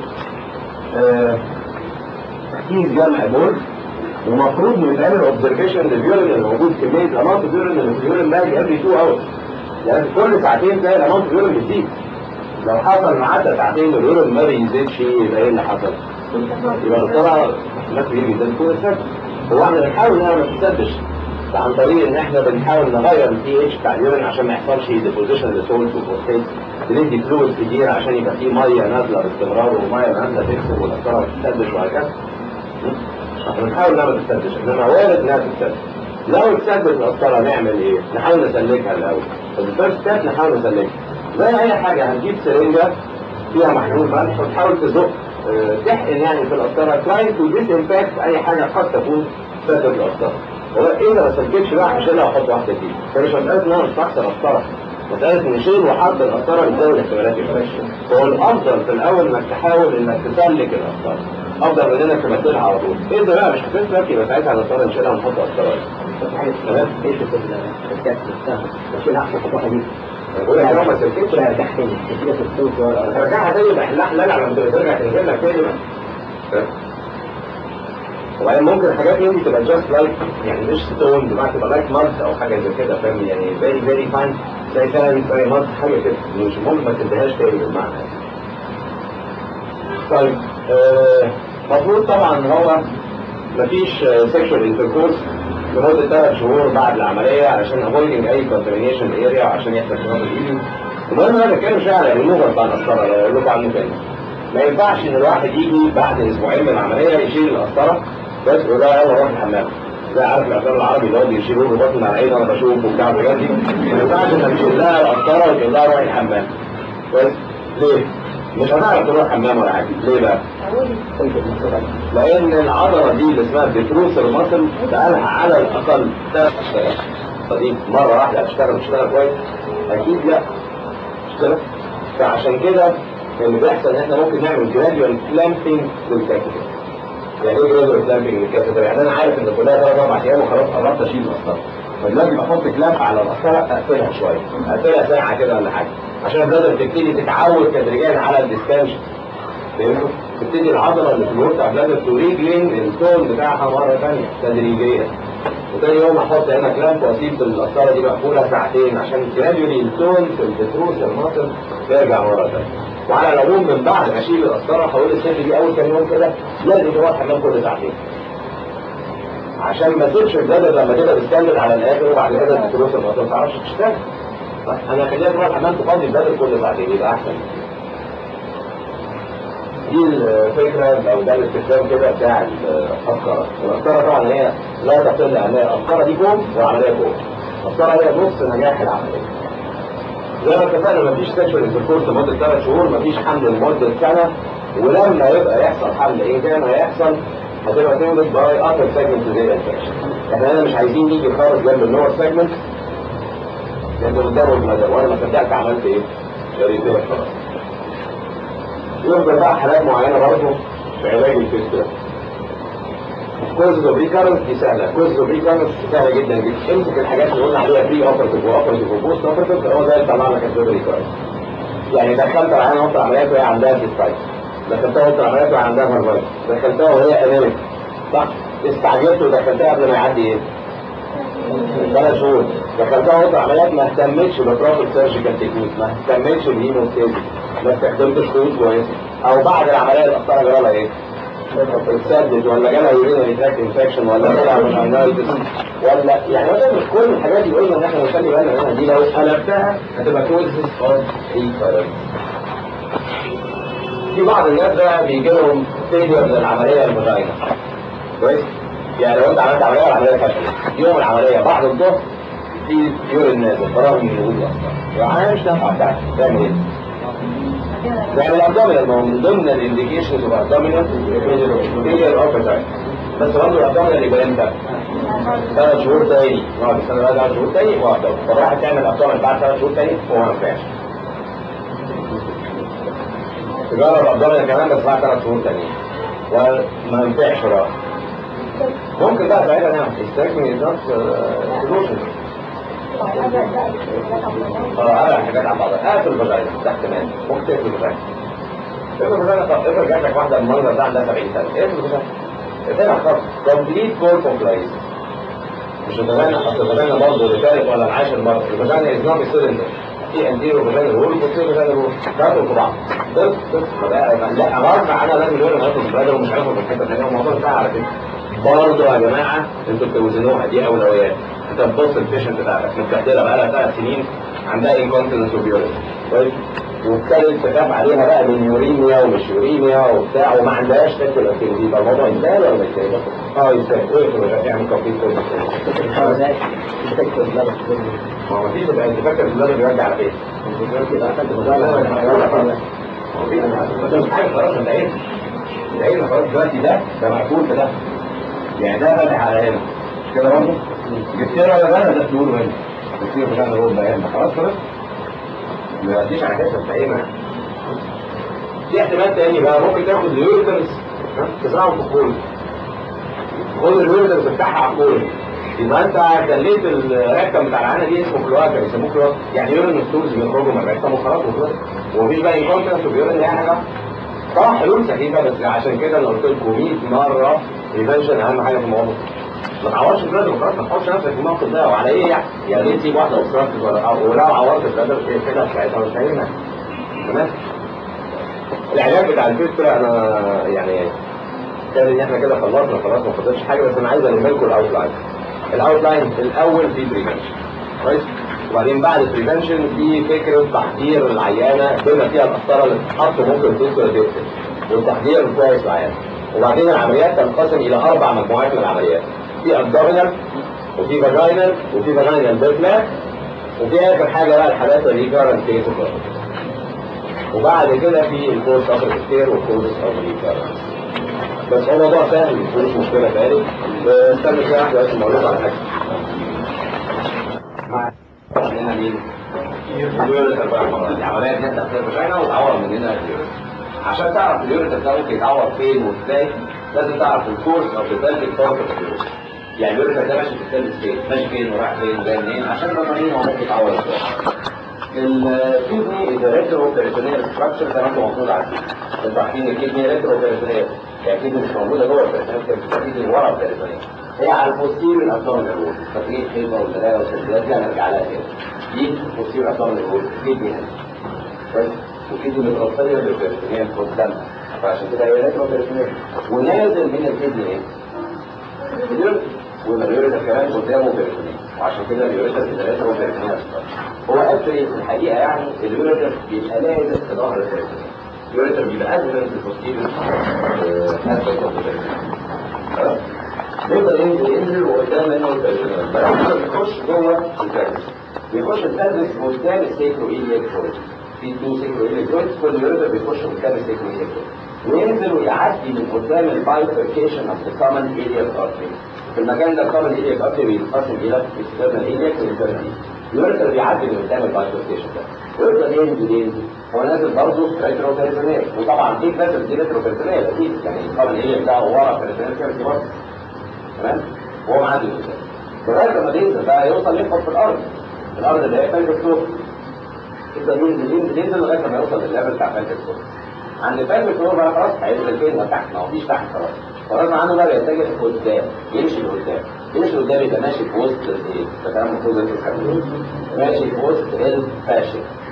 كيس جمع بول ومفروض من تعمل اوبزرفيشن لليورين اللي موجود كميه الاماونت اليورين اللي في اليورين مالي افري 2 اور يعني كل ساعتين تلاقي الاماونت اليورين بتزيد لو حصل ما عدى ساعتين اليورين ما بيزيدش يبقى ايه اللي حصل؟ يبقى القسطره ناس كتير جدا تكون اتسدت هو احنا بنحاول انها ما تتسدش عن طريق ان احنا بنحاول نغير البي اتش بتاع اليورين عشان ما يحصلش ديبوزيشن لسولت وفوسفيت بندي فلويد كتير عشان يبقى فيه ميه نازله باستمرار وميه نازله تكسب والقسطره ما تتسدش وهكذا احنا بنحاول انها ما تتسدش انما وارد انها تتسدش لو اتسدت القسطره نعمل ايه؟ نحاول نسلكها الاول الفيرست ستيب نحاول نسلكها زي اي حاجه هنجيب سرنجه فيها محلول ملح وتحاول تزق اه تحقن يعني في القسطره تراي تو ديس امباكت اي حاجه قد تكون سدت القسطره هو ايه ما سلكتش بقى عشان لو احط واحده فيه فمش مساله ان انا مش بحسن قسطره مساله نشيل وحط القسطره بتزود احتمالات الفشل هو الافضل في الاول انك تحاول انك تسلك القسطره افضل من انك تمثلها على طول ايه ده بقى مش هتسلك يبقى ساعتها القسطره نشيلها ونحط قسطره تمام ايش في الكاس بس احسن خطوه دي بقول لك لو ما سلكتش لا تحت كده في الصوت ترجعها تاني بحلها لا لما ترجع تنزل لك تاني بقى وبعدين ممكن حاجات من دي تبقى جاست لايك يعني مش ستون بمعنى تبقى لايك مارك او حاجه زي كده فاهم يعني فيري فيري فاين زي فعلا زي مارك حاجه كده مش ممكن ما تديهاش تاني بالمعنى طيب المفروض طبعا ان هو مفيش سيكشوال انتركورس لمده ثلاث شهور بعد العمليه علشان افويدنج اي كونتامينيشن اريا وعشان يحصل شغل الايدي المهم انا بتكلم شويه على الريموفر بتاع القسطره لو اقول لكم عنه تاني ما ينفعش ان الواحد يجي بعد اسبوعين من العمليه يشيل القسطره بس يقول له يلا روح الحمام زي عارف الافلام العربي اللي هو بيشيلوا له بطن على عينه انا بشوف وبتاع الحاجات دي ما ينفعش انك تشيل لها القسطره وتقول لها روح الحمام بس ليه؟ مش هتعرف تروح الحمام ولا حاجه ليه بقى؟ لان العضله دي اللي اسمها بتروسر ماسل بقالها على الاقل ثلاث اشهر دي مره واحده هتشتغل تشتغل كويس اكيد لا اشتغل فعشان كده اللي بيحصل ان احنا ممكن نعمل جراديوال كلامبينج للكاتيتر يعني ايه جراديوال كلامبينج للكاتيتر يعني انا عارف ان كلها ثلاث اربع ايام وخلاص قربت اشيل القسطره فدلوقتي بحط كلامب على القسطره اقفلها شويه اقفلها ساعه كده ولا حاجه عشان البدن تبتدي تتعود تدريجيا على الديستنشن فهمتوا؟ تبتدي العضله اللي في الورك بتاع البدن تريجلين التون بتاعها مره ثانيه تدريجيا وتاني يوم احط هنا كلامب واسيب القسطره دي مقفوله ساعتين عشان جراديولي التون في البتروس المصل ترجع مره ثانيه وعلى العموم من بعد ما اشيل القسطره هقول الست دي اول كام يوم كده لازم تروح الحمام كل ساعتين عشان ما تسيبش البدن لما تبقى تستند على الاخر وبعد كده البتروس المصل ما تعرفش تشتغل انا خليها تروح الحمام تفضي البدن كل ساعتين يبقى احسن دي الفكرة أو ده الاستخدام كده بتاع القسطرة، القسطرة طبعا هي لا تقل أهمية، القسطرة دي كوم وعملية كوم. القسطرة هي نص نجاح العملية. زي ما اتفقنا مفيش سكشوال انتركورس لمدة ثلاث شهور، مفيش حمل لمدة سنة، ولما يبقى يحصل حمل إن كان هيحصل هتبقى تولد باي أبر سيجمنت زي الانفكشن. احنا هنا مش عايزين نيجي خالص جنب اللور سيجمنت لأن قدامه المدى وأنا ما صدقت عملت إيه؟ ريبير خلاص. يفضل بقى حالات معينة برضه في علاج الفيستولا كوزز اوف ريكارنس دي سهلة كوزز اوف ريكارنس سهلة جدا جدا امسك الحاجات اللي قلنا عليها بري اوبرتيف واوبرتيف وبوست اوبرتيف هو ده اللي طلع لك اسباب ريكارنس يعني دخلت العيانة وسط عمليات وهي عندها سيستايت دخلتها وسط عمليات وهي عندها هرمونات دخلتها وهي انيميك صح استعجلت ودخلتها قبل ما يعدي ايه؟ ثلاث شهور دخلتها وسط عمليات ما اهتمتش ببروفيت سيرجيكال تكنيك ما اهتمتش بالهيموستيزيس ما استخدمتش خيوط كويس او بعد العمليه القسطره جرالها ايه؟ اتسدد ولا جالها يورينري تراكت انفكشن ولا طلع من عنايتس ولا يعني مثلا مش كل الحاجات دي قلنا ان احنا نخلي بالنا منها دي لو قلبتها هتبقى كوزز اوف ريفيرنس في بعض الناس بقى بيجي لهم فيلير للعمليه الفاجينا كويس يعني لو انت عملت عمليه والعمليه فشلت يوم العمليه بعد الظهر في يورين نازل فراغ من الوجود اصلا العمليه مش نافعه بتاعتك تعمل ايه؟ يعني الابدومينال ما هو من ضمن الانديكيشنز اوف ابدومينال فيلير اوف فاجينا بس برضه الابدومينال يبقى امتى؟ ثلاث شهور تاني نقعد السنه بعد ثلاث شهور تاني وابدومينال فالواحد تعمل ابدومينال بعد ثلاث شهور تاني هو ما ينفعش تجرب ابدومينال كمان بس بعد ثلاث شهور تانيين وما ينفعش بقى ممكن بقى ساعتها نعمل استكمل نفس سولوشن اه على حاجات على بعضها اقفل الفاجينا ده احتمال ممكن تقفل الفاجينا تقفل الفاجينا طب افرض جات لك واحده المنظر ده عندها 70 سنه اقفل الفاجينا اقفلها خالص كومبليت كور كومبلايز مش الفاجينا اصل الفاجينا برضه لثالث ولا العاشر مره الفاجينا از نوت سيلندر في انديرو فاجينا رول وبوستيرو فاجينا رول كاتوا في بعض بس بس لا غصب عنها لازم يقولوا هياخد الفاجينا ومش هياخد في الحته الثانيه الموضوع انتهى على كده برضه يا جماعه انتوا بتوزنوها دي اولويات انت بتبص البيشنت بتاعتك متبهدله بقى لها ثلاث سنين عندها انكونتنس وبيورين كويس وابتدت تخاف عليها بقى من يوريميا ومش يوريميا وبتاع وما عندهاش فكره الاكتيفيتي يبقى الموضوع يستاهل ولا ما يستاهلش؟ اه يستاهل ايه يعمل كومبليت كويس ما هو مفيش بقى انت فاكر الولاد بيرجع على فين؟ مش حاجه خلاص انت عيد العين خلاص دلوقتي ده ده مقفول بده يعني ده فاتح على هنا كده برضه جبت له ولا ده ده تقوله هنا جبت له مكان الروب ده هنا خلاص خلاص ما يوديش على حته فاهمها في احتمال تاني بقى ممكن تاخد اليوريترز تزرعه في الكول خد اليوريترز بتاعها على الكول يبقى انت خليت الركب بتاع العانه دي اسمه كلواكا بيسموه كلواكا يعني يورين ستورز بيخرجوا من الركب وخلاص وخلاص ومفيش بقى انكونتنس وبيورين اي حاجه طبعا حلول سخيفه بس عشان كده انا قلت لكم 100 مره بريفنشن اهم حاجه في الموضوع ما تعورش البلد خلاص ما تحطش نفسك في الموقف ده وعلى ايه يعني؟ يعني ليه تسيب واحده وصرفت ولا ولو عورت البلد كده ساعتها مش هينفع تمام؟ العلاج بتاع الفكره انا يعني كان ان احنا كده خلصنا خلاص ما فضلش حاجه بس انا عايز الم لكم الاوتلاين الاوتلاين الاول في بريفنشن كويس وبعدين بعد البريفنشن في فكره تحضير العيانه بما فيها القسطره اللي بتتحط ممكن توصل لتقتل والتحضير كويس للعيانه وبعدين العمليات تنقسم الى اربع مجموعات من العمليات في ابدومينال وفي فاجينال وفي فاجينال بيرفلاك وفي اخر حاجه بقى الحالات اللي كارنت كيس وبعد كده في الكورس اوف الكتير والكورس اوف ريكارنس بس هو موضوع سهل مفيهوش مشكله تاني استنى كده واحده بس الموضوع على حاجه عندنا مين؟ اليوريتر بقى العمليات دي تحت الفاجينا وتعور مننا اليوريتر عشان تعرف اليوريتر ده ممكن يتعور فين وازاي لازم تعرف الكورس او البلد بتاعت اليوريتر يعني اليوريتر ده ماشي في السيرفيس فين ماشي فين ورايح فين وجاي منين عشان نضمن هو ممكن يتعور ازاي الكدني إذا ريترو بيريتونيال ستراكشر زي ما انتم المفروض عارفين انتوا عارفين الكدني ريترو بيريتونيال يعني الكدني مش موجوده جوه البيريتونيال الكدني ورا البيريتونيال هي على البوستيريور الابدومينال وول فاكرين الخيبه والدلاله والسلسلات دي هنرجع لها تاني دي البوستيريور الابدومينال وول الكدني هنا كويس والكدني متوصله بالبيريتونيال قدامها فعشان كده هي ريترو بيريتونيال ونازل من الكدني ايه؟ اليوريتر واليوريتر كمان قدامه بيريتونيال وعشان كده اليوريتر بيبقى ريترو بيريتونيال هو اكشلي في الحقيقه يعني اليوريتر بيبقى لازم في ظهر البيريتونيال اليوريتر بيبقى ازمن في البوستيريور اسبكت اوف خلاص يفضل ينزل ينزل وقدام منه البيريتونيال بعد بيخش جوه البيريتونيال بيخش البيريتونيال قدام السيكرو ايلياك فلويد في تو سيكرو ايلياك فلويد كل يوريتر بيخش قدام السيكرو ايلياك فلويد وينزل ويعدي من قدام البايفركيشن اوف ذا كومن ايلياك ارتري في المكان ده الكومن ايلياك ارتري بينقسم الى اكسترنال ايلياك وانترنال اليوريتر بيعدي من قدام البايفركيشن ده ويفضل ينزل ينزل هو نازل برضه ريترو بيريتونيال وطبعا دي نازل دي ريترو بيريتونيال اكيد يعني الكومن ايلياك ده ورا بيريتونيال كافيتي برضه تمام وهو معدي من قدام لغايه لما ينزل بقى يوصل يخبط في الارض الارض اللي هي فالك الصوت يفضل ينزل ينزل ينزل لغايه لما يوصل للليفل بتاع فالك الصوت عند فالك الصوت بقى خلاص هينزل فين ما تحت ما فيش تحت خلاص خلاص عنه بقى بيتجه قدام يمشي لقدام يمشي لقدام يبقى ماشي في وسط الايه ده كلام المفروض انتوا تفهموه ماشي في وسط الفاشل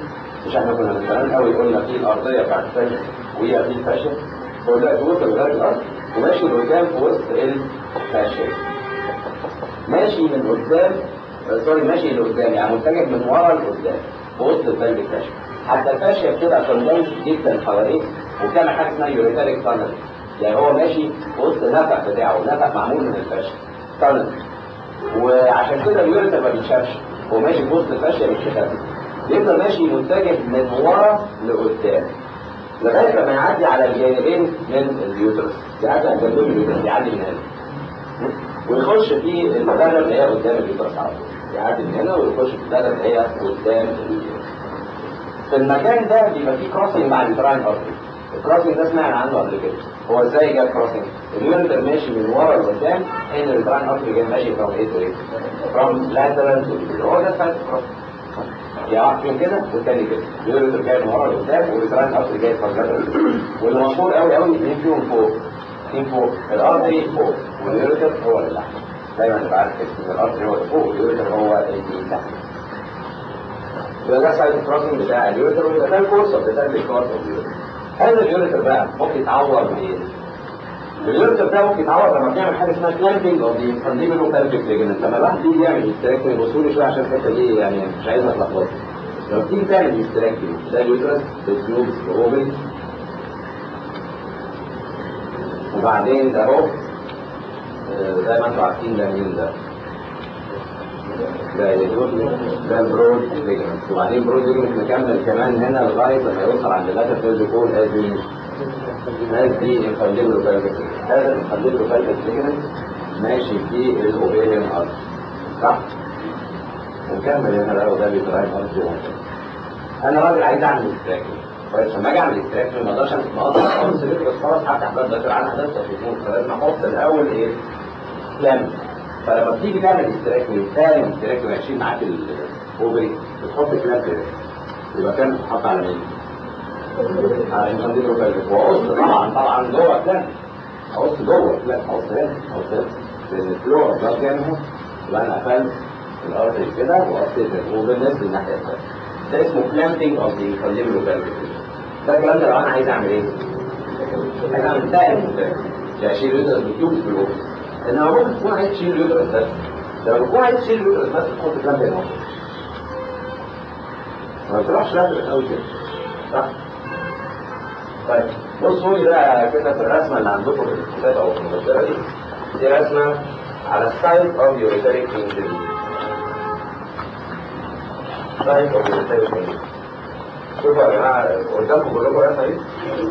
مش احنا كنا من زمان قوي قلنا في الارضيه بتاعت الفاشل وهي في الفاشل هو دلوقتي وصل لغايه الارض وماشي لقدام في وسط الفاشل ماشي من قدام آه، سوري ماشي لقدام يعني متجه من ورا لقدام في وسط الفالف الفاشل حتى الفاشل بتبقى كوندنس جدا حواليه وبتعمل حاجه اسمها يوريتاريك تانل يعني هو ماشي في وسط النفق بتاعه نفق معمول من الفاشل تانل وعشان كده اليوريتر ما بيتشافش هو ماشي في وسط الفاشل مش كده بيفضل ماشي متجه من ورا لقدام لغايه لما يعدي على الجانبين من اليوترس يعدي على الجانبين من اليوترس يعدي من هنا ويخش في البلد اللي هي قدام اليوترس على طول يعدي من هنا ويخش في البلد اللي هي قدام اليوترس في المكان ده بيبقى فيه كروسنج مع اليوتراين ارتري الكروسنج ده سمعنا عنه قبل كده هو ازاي جاب كروسنج اليوريتر ماشي من ورا لقدام ان اليوتراين ارتري جاي ماشي فروم ايه تو ايه فروم لاترال تو هو ده سايت كروسنج يا واحد فيهم كده والتاني كده اليوريتر جاي من ورا لقدام واليوتراين ارتري جاي فروم لاترال واللي مشهور قوي قوي اثنين فيهم فوق اثنين فوق الارتري فوق واليوريتر هو اللي تحت دايما نبقى عارف كده ان الارتري هو اللي فوق واليوريتر هو اللي تحت يبقى ده سايد كروسنج بتاع اليوريتر ويبقى ده الكورس اوف ذا كورس اوف اليوريتر هذا اليوريتر بقى ممكن يتعور بايه؟ اليوريتر ده ممكن يتعور لما بنعمل حاجه اسمها كلامبنج اوف ذا كونديبل بيرفكت ليجمنت لما الواحد بيجي يعمل استراكتنج بصوا لي شويه عشان الحته دي يعني مش عايز اتلخبط لما بتيجي تعمل استراكتنج ده اليوترس بالتيوب اوبن وبعدين ده اهو آه، زي ما انتم عارفين ده مين ده ده ده البرود ليجمنت وبعدين برود ليجمنت مكمل كمان هنا لغايه لما يوصل عند اللاتر فيلد يكون از مين؟ از دي انفانديبلو فالفيك هذا الانفانديبلو فالفيك ليجمنت ماشي في الاوبيريان ارض صح؟ ومكمل هنا بقى وده بيتراين ارض انا راجل عايز اعمل استراكشن كويس لما اجي اعمل استراكشن ما اقدرش امسك مقص خالص بس خلاص هفتح باب ده عنها ده التصوير فلازم احط الاول ايه؟ كلام فلما بتيجي تعمل استراكمي تعمل استراكمي هيشيل معاك الاوفري بتحط كلام كده يبقى كام بتحط على مين؟ على الانفانديبلو فالفيك وقص طبعا طبعا جوه كلام اقص جوه كلام اقص هنا اقص هنا لان الفلو ده جنبه يبقى انا قفلت الارض كده وقصيت وبالنسبه للناحيه الثانيه ده اسمه كلامبنج اوف ذا انفانديبلو فالفيك ده الكلام ده لو انا عايز اعمل ايه؟ عايز اعمل دائم يعني اشيل يوترس بالتيوب في الاوفر انما ممكن تكون عايز تشيل اليوترس بس لما تكون عايز تشيل اليوترس بس تحط كلام هنا ما بتروحش لازم قوي كده صح طيب بصوا لي بقى كده في الرسمه اللي عندكم في الكتاب او في المذكره دي دي رسمه على السايد اوف يوريتريك انجري سايد اوف يوريتريك انجري شوفوا يا جماعه قدامكم كلكم الرسمه دي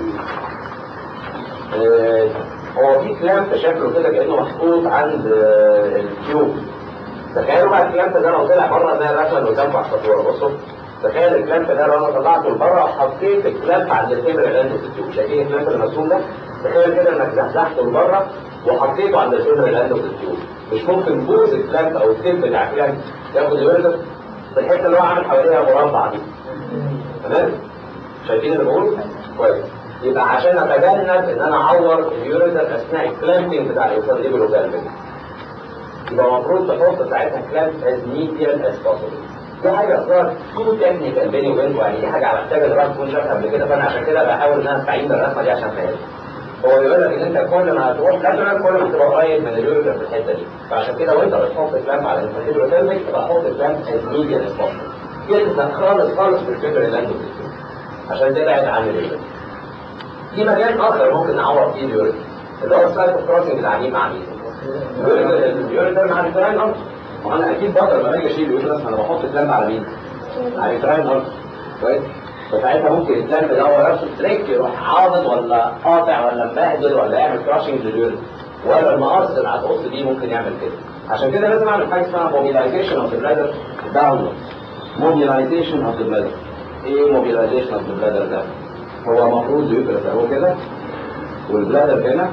آه، هو في كلامب شكله كده كانه محطوط عند آه، التيوب تخيلوا بقى الكلامب ده لو طلع بره زي الرسمه اللي قدامكم على السطوره بصوا تخيل الكلامب ده لو انا طلعته لبره وحطيت الكلامب عند الفبر اللي عنده في التيوب شايفين الكلامب المرسوم ده تخيل كده انك زحزحته لبره وحطيته عند الفبر اللي عنده في التيوب مش ممكن بوز الكلامب او التيب بتاع الكلامب ياخد الورده في الحته اللي هو عامل حواليها مربع دي تمام شايفين اللي بقوله كويس يبقى عشان اتجنب ان انا اعور اليوريتر اثناء الكلامبنج بتاع الانفانديبل وكالبنج يبقى المفروض تحط ساعتها كلامب از ميديال از possible دي حاجه اصلا تو تكنيكال بيني وبينكم يعني دي حاجه محتاجه الواحد يكون شافها قبل كده فانا عشان كده بحاول ان انا استعين بالرسمه دي عشان فاهم هو بيقول لك ان انت كل ما تروح لاترال كل ما تبقى قريب من اليوريتر في الحته دي فعشان كده وانت بتحط كلامب على الانفانديبل وكالبنج يبقى حط كلامب از ميديال از possible يلزق خالص خالص في الفكر اللي عنده عشان تبعد عن اليوريتر في مكان اخر ممكن نعوض فيه اليوريتر اللي هو السايت اوف كروسنج العميق مع مين؟ اليوريتر مع الفراين ارض ما انا اكيد بقدر لما اجي اشيل اليوريتر انا بحط كلام على مين؟ على الفراين ارض كويس؟ فساعتها ممكن الكلام ده هو نفسه تريك يروح عاضد ولا قاطع ولا مبهدل ولا يعمل كراشنج لليوريتر ولا المقص اللي هتقص دي ممكن يعمل كده عشان كده لازم اعمل حاجه اسمها موبيلايزيشن اوف ذا بلادر داونورد موبيلايزيشن اوف ذا بلادر ايه موبيلايزيشن اوف ذا بلادر ده؟ هو المفروض يدرس اهو كده والبلادر هنا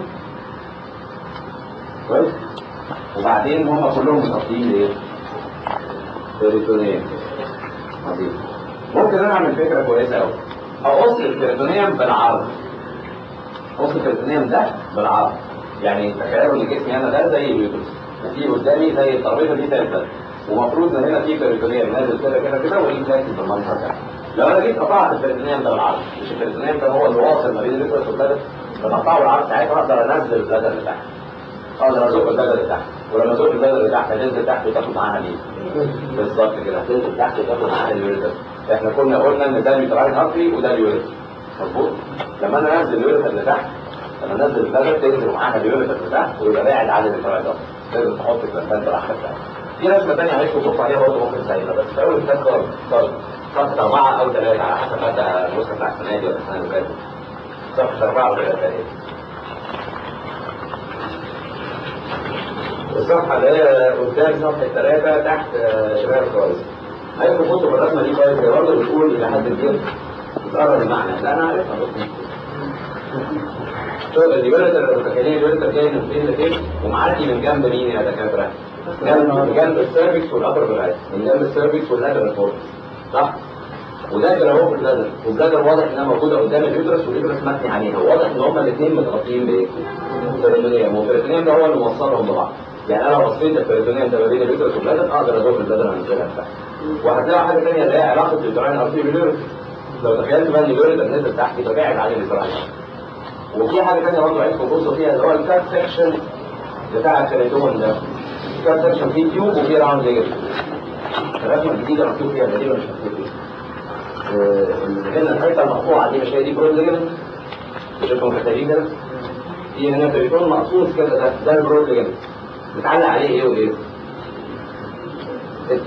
كويس وبعدين هم كلهم متغطيين ايه؟ بيريتونيوم عظيم ممكن انا اعمل فكره كويسه قوي اقص البيريتونيوم بالعرض اقص البيريتونيوم ده بالعرض يعني تخيلوا ان جسمي انا ده زي اليوترس وفي قدامي زي الترابيزه دي زي البلد ومفروض ان هنا في بيريتونيوم نازل كده كده كده وليه نازل بالمنظر ده لو انا جيت قطعت البريتونيوم ده بالعرض مش البريتونيوم ده هو اللي واصل ما بين اليوترس والبلد لما اقطعه بالعرض ساعتها اقدر انزل البلد اللي تحت اقدر ازق البلد اللي تحت ولما ازق البلد اللي تحت هتنزل تحت وتاخد معاها مين؟ بالظبط كده هتنزل تحت وتاخد معاها اليوريتر احنا كنا قلنا ان ده اليوتراين ارتري وده اليوريتر مظبوط لما انا انزل اليوريتر اللي تحت لما انزل البلد تنزل معاها اليوريتر اللي تحت ويبقى باعد عن اليوتراين ارتري لازم تحط الكلاسات الاحمر بتاعتك في رسمه ثانيه عايز تشوف عليها برضه ممكن تساعدنا بس في اول كتاب خالص خالص صفحه اربعه او ثلاثه على حسب بقى النسخه بتاعت السنه دي ولا السنه اللي فاتت صفحه اربعه او ثلاثه الصفحة اللي هي قدام صفحة ثلاثة تحت آه، شمال خالص. عايزكم تبصوا في الرسمة دي كويس هي برضه بتقول إلى حد كبير بتقرب المعنى، لا أنا عارفها بس شوف اليوريتر اللي متخيلين اليوريتر جاي من فين لفين ومعدي من جنب مين يا دكاترة؟ جنب جنب السيرفكس والأبر بلايس، من جنب السيرفكس واللاترال فورس صح؟ وده كده اهو في البلادر والبلادر واضح انها موجوده قدام اليوترس واليوترس مبني عليها واضح ان هما الاثنين متغطيين بايه؟ البريتونيوم والبريتونيوم ده هو اللي موصلهم ببعض يعني انا لو بصيت البريتونيوم ده ما بين اليوترس والبلادر اقدر ازور البلادر انزلها تحت وهتلاقي حاجه ثانيه اللي هي علاقه اليوتراين ارتري باليوريتر لو تخيلت بقى ان اليوريتر نزل تحت يبقى بعد عن اليوتراين وفي حاجه ثانيه برضه عايزكم تبصوا فيها اللي هو الكات سكشن بتاع الكريتون ده الكات سكشن فيه تيوب وفيه راوند ليجر الرسمه الجديده مكتوب فيها تقريبا مش مكتوب فيها هنا الحته المقطوعه دي مش هي دي برود ليجمنت مش انتوا محتاجين كده دي هنا بريتون مقصوص كده ده ده البرود ليجمنت بتعلق عليه ايه وايه